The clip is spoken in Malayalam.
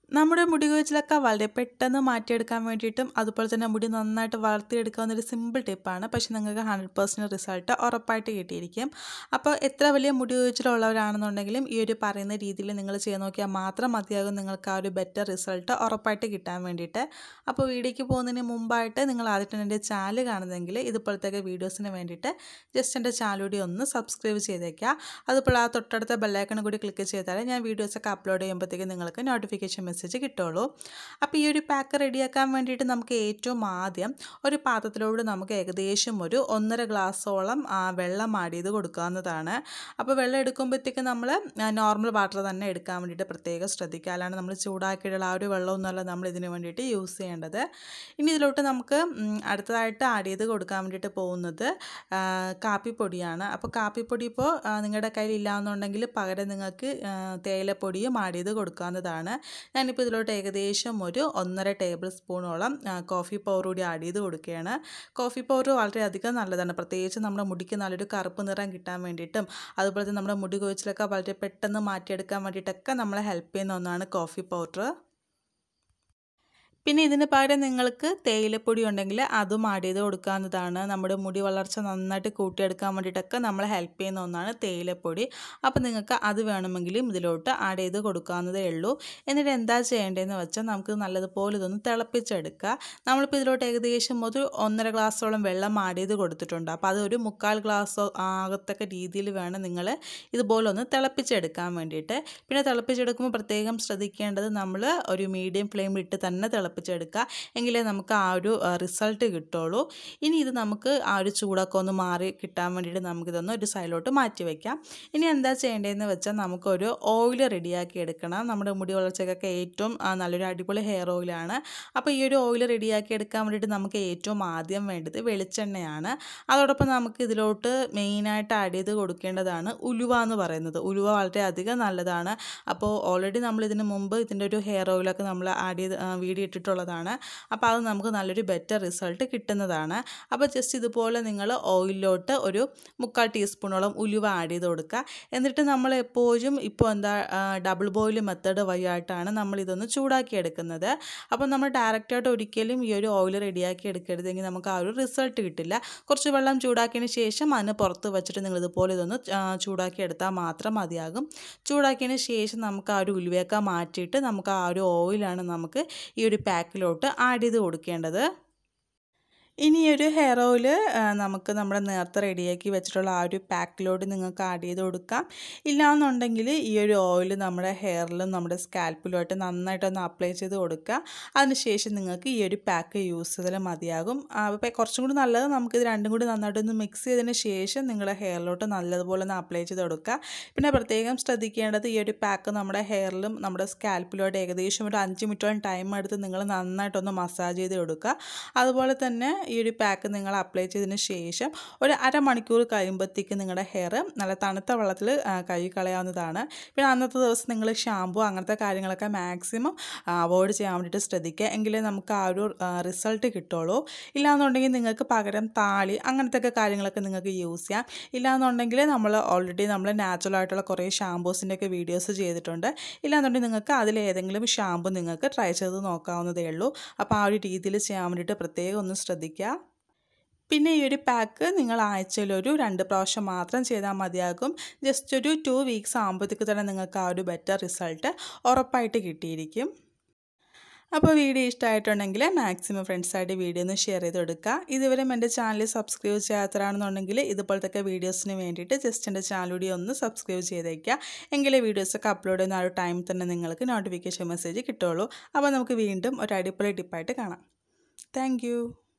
നമ്മുടെ മുടി കൊഴിച്ചിലൊക്കെ വളരെ പെട്ടെന്ന് മാറ്റിയെടുക്കാൻ വേണ്ടിയിട്ടും അതുപോലെ തന്നെ മുടി നന്നായിട്ട് വളർത്തിയെടുക്കാവുന്ന ഒരു സിമ്പിൾ ടിപ്പാണ് പക്ഷേ നിങ്ങൾക്ക് ഹൺഡ്രഡ് പെർസെൻറ്റ് റിസൾട്ട് ഉറപ്പായിട്ട് കിട്ടിയിരിക്കും അപ്പോൾ എത്ര വലിയ മുടി കൊഴിച്ചിലുള്ളവരാണെന്നുണ്ടെങ്കിലും ഈ ഒരു പറയുന്ന രീതിയിൽ നിങ്ങൾ ചെയ്ത് നോക്കിയാൽ മാത്രം മതിയാകും നിങ്ങൾക്ക് ആ ഒരു ബെറ്റർ റിസൾട്ട് ഉറപ്പായിട്ട് കിട്ടാൻ വേണ്ടിയിട്ട് അപ്പോൾ വീഡിയോയ്ക്ക് പോകുന്നതിന് മുമ്പായിട്ട് നിങ്ങൾ ആദ്യമായിട്ട് എൻ്റെ ചാനൽ കാണുന്നതെങ്കിൽ ഇതുപോലത്തെ വീഡിയോസിന് വേണ്ടിയിട്ട് ജസ്റ്റ് എൻ്റെ ചാനൽ കൂടി ഒന്ന് സബ്സ്ക്രൈബ് ചെയ്തേക്കുക അതുപോലെ ആ തൊട്ടടുത്ത ബെല്ലൈക്കൺ കൂടി ക്ലിക്ക് ചെയ്താൽ ഞാൻ വീഡിയോസൊക്കെ അപ്ലോഡ് ചെയ്യുമ്പോഴത്തേക്കും നിങ്ങൾക്ക് നോട്ടിഫിക്കേഷൻ മെസ്സേജ് കിട്ടുള്ളൂ അപ്പോൾ ഈ ഒരു പാക്ക് റെഡിയാക്കാൻ വേണ്ടിയിട്ട് നമുക്ക് ഏറ്റവും ആദ്യം ഒരു പാത്രത്തിലോട് നമുക്ക് ഏകദേശം ഒരു ഒന്നര ഗ്ലാസ്സോളം ആ, വെള്ളം ആഡ് ചെയ്ത് കൊടുക്കാവുന്നതാണ് അപ്പോൾ വെള്ളം എടുക്കുമ്പോഴത്തേക്ക് നമ്മൾ നോർമൽ വാട്ടർ തന്നെ എടുക്കാൻ വേണ്ടിയിട്ട് പ്രത്യേകം ശ്രദ്ധിക്കുക അല്ലാണ്ട് നമ്മൾ ചൂടാക്കിയിട്ടുള്ള ആ ഒരു വെള്ളമൊന്നുമല്ല നമ്മൾ ഇതിന് വേണ്ടിയിട്ട് യൂസ് ചെയ്യേണ്ടത് ഇനി ഇതിലോട്ട് നമുക്ക് ഉം, അടുത്തതായിട്ട് ആഡ് ചെയ്ത് കൊടുക്കാൻ വേണ്ടിയിട്ട് പോകുന്നത് ആ, കാപ്പിപ്പൊടിയാണ് അപ്പോൾ കാപ്പിപ്പൊടി ഇപ്പോൾ നിങ്ങളുടെ കയ്യിൽ ഇല്ലാന്നുണ്ടെങ്കിൽ പകരം നിങ്ങൾക്ക് ആ, തേയിലപ്പൊടിയും ആഡ് ചെയ്ത് കൊടുക്കാവുന്നതാണ് ഞാനിപ്പോൾ ഇതിലോട്ട് ഏകദേശം ഒരു ഒന്നര ടേബിൾ സ്പൂണോളം ആ, കോഫി പൗഡർ കൂടി ആഡ് ചെയ്ത് കൊടുക്കുകയാണ് കോഫി പൗഡർ വളരെയധികം നല്ലതാണ് പ്രത്യേകിച്ച് നമ്മുടെ മുടിക്ക് നല്ലൊരു കറുപ്പ് നിറം കിട്ടാൻ വേണ്ടിയിട്ടും അതുപോലെ തന്നെ നമ്മുടെ മുടി കൊഴിച്ചിലൊക്കെ വളരെ പെട്ടെന്ന് മാറ്റിയെടുക്കാൻ വേണ്ടിയിട്ടൊക്കെ നമ്മളെ ഹെൽപ്പ് ചെയ്യുന്ന ഒന്നാണ് കോഫി പൗഡർ പിന്നെ ഇതിന് പകരം നിങ്ങൾക്ക് തേയിലപ്പൊടി ഉണ്ടെങ്കിൽ അതും ആഡ് ചെയ്ത് കൊടുക്കാവുന്നതാണ് നമ്മുടെ മുടി വളർച്ച നന്നായിട്ട് കൂട്ടിയെടുക്കാൻ വേണ്ടിയിട്ടൊക്കെ നമ്മളെ ഹെൽപ്പ് ചെയ്യുന്ന ഒന്നാണ് തേയിലപ്പൊടി അപ്പോൾ നിങ്ങൾക്ക് അത് വേണമെങ്കിലും ഇതിലോട്ട് ആഡ് ചെയ്ത് കൊടുക്കാവുന്നതേ ഉള്ളൂ എന്നിട്ട് എന്താ ചെയ്യേണ്ടതെന്ന് വെച്ചാൽ നമുക്ക് നല്ലതുപോലെ ഇതൊന്ന് തിളപ്പിച്ചെടുക്കുക നമ്മളിപ്പോൾ ഇതിലോട്ട് ഏകദേശം ഒരു ഒന്നര ഗ്ലാസ്സോളം വെള്ളം ആഡ് ചെയ്ത് കൊടുത്തിട്ടുണ്ട് അപ്പോൾ അത് ഒരു മുക്കാൽ ഗ്ലാസ് ആകത്തക്ക രീതിയിൽ വേണം നിങ്ങൾ ഇതുപോലെ ഒന്ന് തിളപ്പിച്ചെടുക്കാൻ വേണ്ടിയിട്ട് പിന്നെ തിളപ്പിച്ചെടുക്കുമ്പോൾ പ്രത്യേകം ശ്രദ്ധിക്കേണ്ടത് നമ്മൾ ഒരു മീഡിയം ഫ്ലെയിമിൽ ഇട്ട് തന്നെ തിളപ്പിച്ചെടുക്കുക എങ്കിലേ നമുക്ക് ആ ഒരു റിസൾട്ട് കിട്ടുള്ളൂ ഇനി ഇത് നമുക്ക് ആ ഒരു ചൂടൊക്കെ ഒന്ന് മാറി കിട്ടാൻ വേണ്ടിയിട്ട് നമുക്കിതൊന്ന് ഒരു സൈഡിലോട്ട് മാറ്റി വയ്ക്കാം ഇനി എന്താ ചെയ്യേണ്ടതെന്ന് വെച്ചാൽ നമുക്കൊരു ഓയിൽ റെഡിയാക്കി എടുക്കണം നമ്മുടെ മുടി വളർച്ചയ്ക്കൊക്കെ ഏറ്റവും ആ, നല്ലൊരു അടിപൊളി ഹെയർ ഓയിലാണ് അപ്പോൾ ഈ ഒരു ഓയിൽ റെഡിയാക്കി എടുക്കാൻ വേണ്ടിയിട്ട് നമുക്ക് ഏറ്റവും ആദ്യം വേണ്ടത് വെളിച്ചെണ്ണയാണ് അതോടൊപ്പം നമുക്ക് ഇതിലോട്ട് മെയിനായിട്ട് ആഡ് ചെയ്ത് കൊടുക്കേണ്ടതാണ് ഉലുവ എന്ന് പറയുന്നത് ഉലുവ വളരെയധികം നല്ലതാണ് അപ്പോൾ ഓൾറെഡി നമ്മൾ ഇതിന് മുമ്പ് ഇതിൻ്റെ ഒരു ഹെയർ ഓയിലൊക്കെ നമ്മൾ ആഡ് ചെയ്ത് ആ, വീഡിയോ ഇട്ടിട്ടുള്ളതാണ് അപ്പോൾ അത് നമുക്ക് നല്ലൊരു ബെറ്റർ റിസൾട്ട് കിട്ടുന്നതാണ് അപ്പോൾ ജസ്റ്റ് ഇതുപോലെ നിങ്ങൾ ഓയിലിലോട്ട് ഒരു മുക്കാൽ ടീസ്പൂണോളം ഉലുവ ആഡ് ചെയ്ത് കൊടുക്കുക എന്നിട്ട് നമ്മൾ എപ്പോഴും ഇപ്പോൾ എന്താ ഡബിൾ ബോയിൽ മെത്തേഡ് വഴിയായിട്ടാണ് നമ്മൾ ഇതൊന്ന് ചൂടാക്കി എടുക്കുന്നത് അപ്പോൾ നമ്മൾ ഡയറക്റ്റായിട്ട് ഒരിക്കലും ഈ ഒരു ഓയിൽ റെഡിയാക്കി എടുക്കരുതെങ്കിൽ നമുക്ക് ആ ഒരു റിസൾട്ട് കിട്ടില്ല കുറച്ച് വെള്ളം ചൂടാക്കിയതിന് ശേഷം അതിന് പുറത്ത് വെച്ചിട്ട് നിങ്ങൾ ഇതുപോലെ ഇതൊന്ന് ആ, ചൂടാക്കി എടുത്താൽ മാത്രം മതിയാകും ചൂടാക്കിയതിന് ശേഷം നമുക്ക് ആ ഒരു ഉലുവയൊക്കെ മാറ്റിയിട്ട് നമുക്ക് ആ ഒരു ഓയിലാണ് നമുക്ക് ഈ ഒരു പാക്കിലോട്ട് ആഡ് ചെയ്ത് കൊടുക്കേണ്ടത് ഇനി ഈ ഒരു ഹെയർ ഓയിൽ നമുക്ക് നമ്മുടെ നേരത്തെ റെഡിയാക്കി വെച്ചിട്ടുള്ള ആ ഒരു പാക്കിലോട്ട് നിങ്ങൾക്ക് ആഡ് ചെയ്ത് കൊടുക്കാം ഇല്ലാന്നുണ്ടെങ്കിൽ ഈ ഒരു ഓയിൽ നമ്മുടെ ഹെയറിലും നമ്മുടെ സ്കാൽപ്പിലുമായിട്ട് നന്നായിട്ടൊന്ന് അപ്ലൈ ചെയ്ത് കൊടുക്കുക അതിനുശേഷം നിങ്ങൾക്ക് ഈ ഒരു പാക്ക് യൂസ് ചെയ്താൽ മതിയാകും അപ്പോൾ കുറച്ചും കൂടി നല്ലത് നമുക്കിത് രണ്ടും കൂടി നന്നായിട്ടൊന്ന് മിക്സ് ചെയ്തതിന് ശേഷം നിങ്ങളുടെ ഹെയറിലോട്ട് നല്ലതുപോലെ ഒന്ന് അപ്ലൈ ചെയ്ത് കൊടുക്കുക പിന്നെ പ്രത്യേകം ശ്രദ്ധിക്കേണ്ടത് ഈ ഒരു പാക്ക് നമ്മുടെ ഹെയറിലും നമ്മുടെ സ്കാൽപ്പിലുമായിട്ട് ഏകദേശം ഒരു അഞ്ച് മിനിറ്റോളം ടൈം എടുത്ത് നിങ്ങൾ നന്നായിട്ടൊന്ന് മസാജ് ചെയ്ത് കൊടുക്കുക അതുപോലെ തന്നെ ഈ ഒരു പാക്ക് നിങ്ങൾ അപ്ലൈ ചെയ്തതിന് ശേഷം ഒരു അരമണിക്കൂർ കഴിയുമ്പോഴത്തേക്ക് നിങ്ങളുടെ ഹെയർ നല്ല തണുത്ത വെള്ളത്തിൽ കഴുകി കളയാവുന്നതാണ് പിന്നെ അന്നത്തെ ദിവസം നിങ്ങൾ ഷാമ്പു അങ്ങനത്തെ കാര്യങ്ങളൊക്കെ മാക്സിമം അവോയ്ഡ് ചെയ്യാൻ വേണ്ടിയിട്ട് ശ്രദ്ധിക്കുക എങ്കിലേ നമുക്ക് ആ ഒരു റിസൾട്ട് കിട്ടുള്ളൂ ഇല്ലാന്നുണ്ടെങ്കിൽ നിങ്ങൾക്ക് പകരം താളി അങ്ങനത്തെ ഒക്കെ കാര്യങ്ങളൊക്കെ നിങ്ങൾക്ക് യൂസ് ചെയ്യാം ഇല്ലാന്നുണ്ടെങ്കിൽ നമ്മൾ ഓൾറെഡി നമ്മൾ നാച്ചുറൽ ആയിട്ടുള്ള കുറേ ഷാമ്പൂസിൻ്റെ ഒക്കെ വീഡിയോസ് ചെയ്തിട്ടുണ്ട് ഇല്ലാന്നുണ്ടെങ്കിൽ നിങ്ങൾക്ക് അതിലേതെങ്കിലും ഷാമ്പു നിങ്ങൾക്ക് ട്രൈ ചെയ്ത് നോക്കാവുന്നതേ ഉള്ളൂ അപ്പോൾ ആ ഒരു രീതിയിൽ ചെയ്യാൻ വേണ്ടിയിട്ട് പ്രത്യേകം ഒന്ന് ശ്രദ്ധിക്കുക പിന്നെ ഈ ഒരു പാക്ക് നിങ്ങൾ ആഴ്ചയിൽ ഒരു രണ്ട് പ്രാവശ്യം മാത്രം ചെയ്താൽ മതിയാകും ജസ്റ്റ് ഒരു ടു വീക്സ് ആകുമ്പോഴത്തേക്ക് തന്നെ നിങ്ങൾക്ക് ആ ഒരു ബെറ്റർ റിസൾട്ട് ഉറപ്പായിട്ട് കിട്ടിയിരിക്കും അപ്പോൾ വീഡിയോ ഇഷ്ടമായിട്ടുണ്ടെങ്കിൽ മാക്സിമം ഫ്രണ്ട്സായിട്ട് വീഡിയോ ഒന്ന് ഷെയർ ചെയ്ത് കൊടുക്കുക ഇതുവരെ എൻ്റെ ചാനൽ സബ്സ്ക്രൈബ് ചെയ്യാത്തതാണെന്നുണ്ടെങ്കിൽ ഇതുപോലത്തെ വീഡിയോസിന് വേണ്ടിയിട്ട് ജസ്റ്റ് എൻ്റെ ചാനൽ കൂടി ഒന്ന് സബ്സ്ക്രൈബ് ചെയ്തേക്കുക എങ്കിലേ വീഡിയോസൊക്കെ അപ്ലോഡ് ചെയ്യുന്ന ആ ഒരു ടൈം തന്നെ നിങ്ങൾക്ക് നോട്ടിഫിക്കേഷൻ മെസ്സേജ് കിട്ടുള്ളൂ അപ്പോൾ നമുക്ക് വീണ്ടും ഒരു അടിപൊളി ടിപ്പായിട്ട് കാണാം താങ്ക്